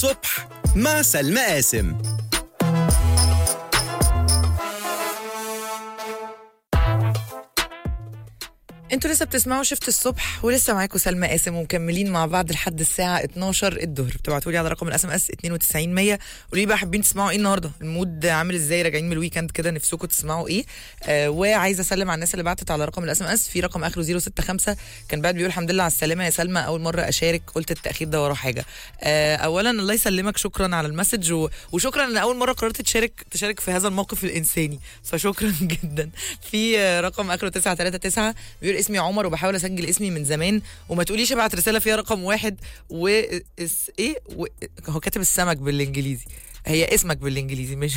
صبح مع سلمى قاسم انتوا لسه بتسمعوا شفت الصبح ولسه معاكم سلمى قاسم ومكملين مع بعض لحد الساعه 12 الظهر بتبعتوا لي على رقم الاس ام اس 92 100 قولوا لي بقى حابين تسمعوا ايه النهارده المود عامل ازاي راجعين من الويكند كده نفسكم تسمعوا ايه آه وعايزه اسلم على الناس اللي بعتت على رقم الاس ام اس في رقم اخره 065 كان بعد بيقول الحمد لله على السلامه يا سلمى اول مره اشارك قلت التاخير ده وراه حاجه آه اولا الله يسلمك شكرا على المسج و... وشكرا ان اول مره قررت تشارك تشارك في هذا الموقف الانساني فشكرا جدا في آه، رقم اخره 939 بيقول اسمي عمر وبحاول اسجل اسمي من زمان وما تقوليش ابعت رساله فيها رقم واحد و اس... ايه و... هو كاتب السمك بالانجليزي هي اسمك بالانجليزي مش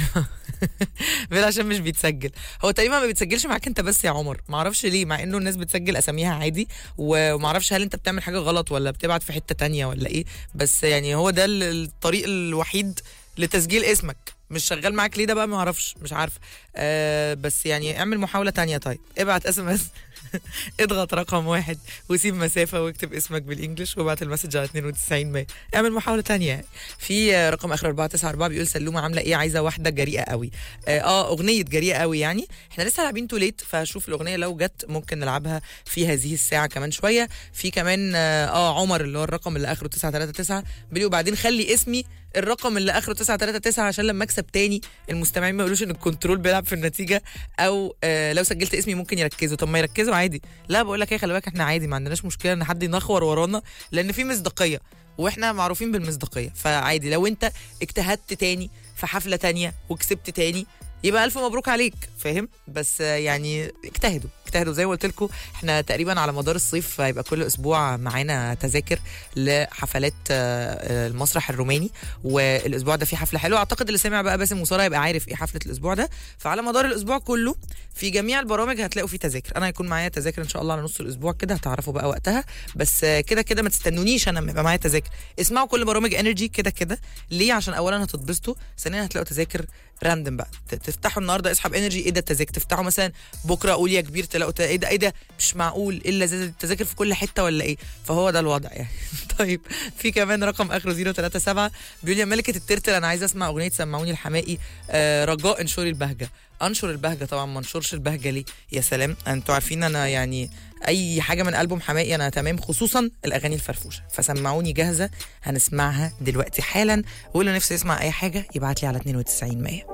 بيقول عشان مش بيتسجل هو تقريبا ما بيتسجلش معاك انت بس يا عمر ما اعرفش ليه مع انه الناس بتسجل اساميها عادي وما اعرفش هل انت بتعمل حاجه غلط ولا بتبعت في حته تانية ولا ايه بس يعني هو ده ال- الطريق الوحيد لتسجيل اسمك مش شغال معاك ليه ده بقى ما اعرفش مش عارفه آه بس يعني اعمل محاوله تانية طيب ابعت اس ام اس اضغط رقم واحد وسيب مسافه واكتب اسمك بالانجلش وابعت المسج على 92 100 اعمل محاوله تانية يعني. في آه، رقم اخر 494 بيقول سلومه عامله ايه عايزه واحده جريئه قوي اه آه، اغنيه جريئه قوي يعني احنا لسه لاعبين توليت فهشوف الاغنيه لو جت ممكن نلعبها في هذه الساعه كمان شويه في كمان اه آه، عمر اللي هو الرقم اللي اخره 939 بيقول وبعدين خلي اسمي الرقم اللي اخره 939 عشان لما اكسب تاني المستمعين ما يقولوش ان الكنترول بيلعب في النتيجه او آه لو سجلت اسمي ممكن يركزوا طب ما يركزوا عادي لا بقول لك ايه خلي بالك احنا عادي ما عندناش مشكله ان حد ينخور ورانا لان في مصداقيه واحنا معروفين بالمصداقيه فعادي لو انت اجتهدت تاني في حفله تانية وكسبت تاني يبقى الف مبروك عليك فاهم بس آه، يعني اجتهدوا اجتهدوا زي ما قلت لكم احنا تقريبا على مدار الصيف هيبقى كل اسبوع معانا تذاكر لحفلات آه، آه، المسرح الروماني والاسبوع ده في حفله حلوه اعتقد اللي سمع بقى باسم وساره يبقى عارف ايه حفله الاسبوع ده فعلى مدار الاسبوع كله في جميع البرامج هتلاقوا فيه تذاكر انا هيكون معايا تذاكر ان شاء الله على نص الاسبوع كده هتعرفوا بقى وقتها بس آه، كده كده ما تستنونيش انا لما يبقى معايا تذاكر اسمعوا كل برامج انرجي كده كده ليه عشان اولا هتتبسطوا ثانيا هتلاقوا تذاكر راندم بقى ت- تفتحوا النهارده اسحب انرجي ايه ده التذاكر تفتحوا مثلا بكره قول يا كبير تلاقوا ت- ايه ده ايه ده مش معقول ايه اللذاذه دي التذاكر في كل حته ولا ايه فهو ده الوضع يعني طيب في كمان رقم اخره 037 بيقول يا ملكه الترتل انا عايز اسمع اغنيه سمعوني الحمائي آه رجاء انشري البهجه انشر البهجه طبعا ما انشرش البهجه ليه يا سلام انتوا عارفين انا يعني اي حاجه من البوم حمائي انا تمام خصوصا الاغاني الفرفوشه فسمعوني جاهزه هنسمعها دلوقتي حالا واللي نفسه يسمع اي حاجه يبعت لي على 92 100